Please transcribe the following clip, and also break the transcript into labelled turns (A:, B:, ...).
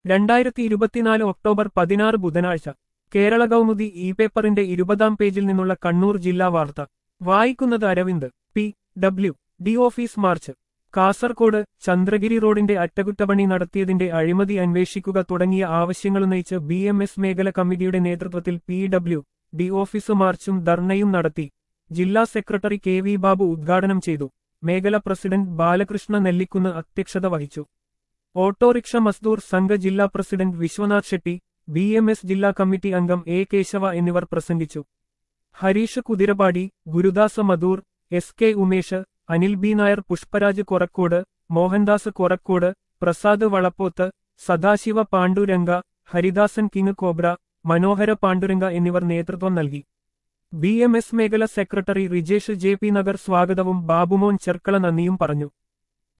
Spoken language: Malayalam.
A: രണ്ടായിരത്തി ഇരുപത്തിനാല് ഒക്ടോബർ പതിനാറ് ബുധനാഴ്ച കേരള കൗമുദി ഇ പേപ്പറിന്റെ ഇരുപതാം പേജിൽ നിന്നുള്ള കണ്ണൂർ ജില്ലാ വാർത്ത വായിക്കുന്നത് Aravind P W D office March Kasaragod Chandragiri റോഡിന്റെ അറ്റകുറ്റപ്പണി നടത്തിയതിന്റെ അഴിമതി അന്വേഷിക്കുക തുടങ്ങിയ ആവശ്യങ്ങളുന്നയിച്ച് ബി എം എസ് മേഖല കമ്മിറ്റിയുടെ നേതൃത്വത്തിൽ പി ഡബ്ല്യു ഡി ഓഫീസ് മാർച്ചും ധർണയും നടത്തി ജില്ലാ സെക്രട്ടറി കെ വി ബാബു ഉദ്ഘാടനം ചെയ്തു മേഖല പ്രസിഡന്റ് ബാലകൃഷ്ണ നെല്ലിക്കുന്ന് അധ്യക്ഷത വഹിച്ചു ഓട്ടോറിക്ഷ മസ്ദൂർ സംഘ ജില്ലാ president Vishwanath Shetty B M S ജില്ലാ കമ്മിറ്റി അംഗം എ കേശവ എന്നിവർ പ്രസംഗിച്ചു Harish Kuthirapady Gurudasa Madhur S K Umesh Anil B Nair Pushparaj Korakkod Mohandas Korakkod Prasad Valappoth Sadashiva Panduranga Haridasan King Cobra Manohara Panduranga എന്നിവർ നേതൃത്വം നൽകി ബി എം എസ് മേഖല secretary Rijesh J P Nagar സ്വാഗതവും ബാബുമോൻ ചെർക്കള നന്ദിയും പറഞ്ഞു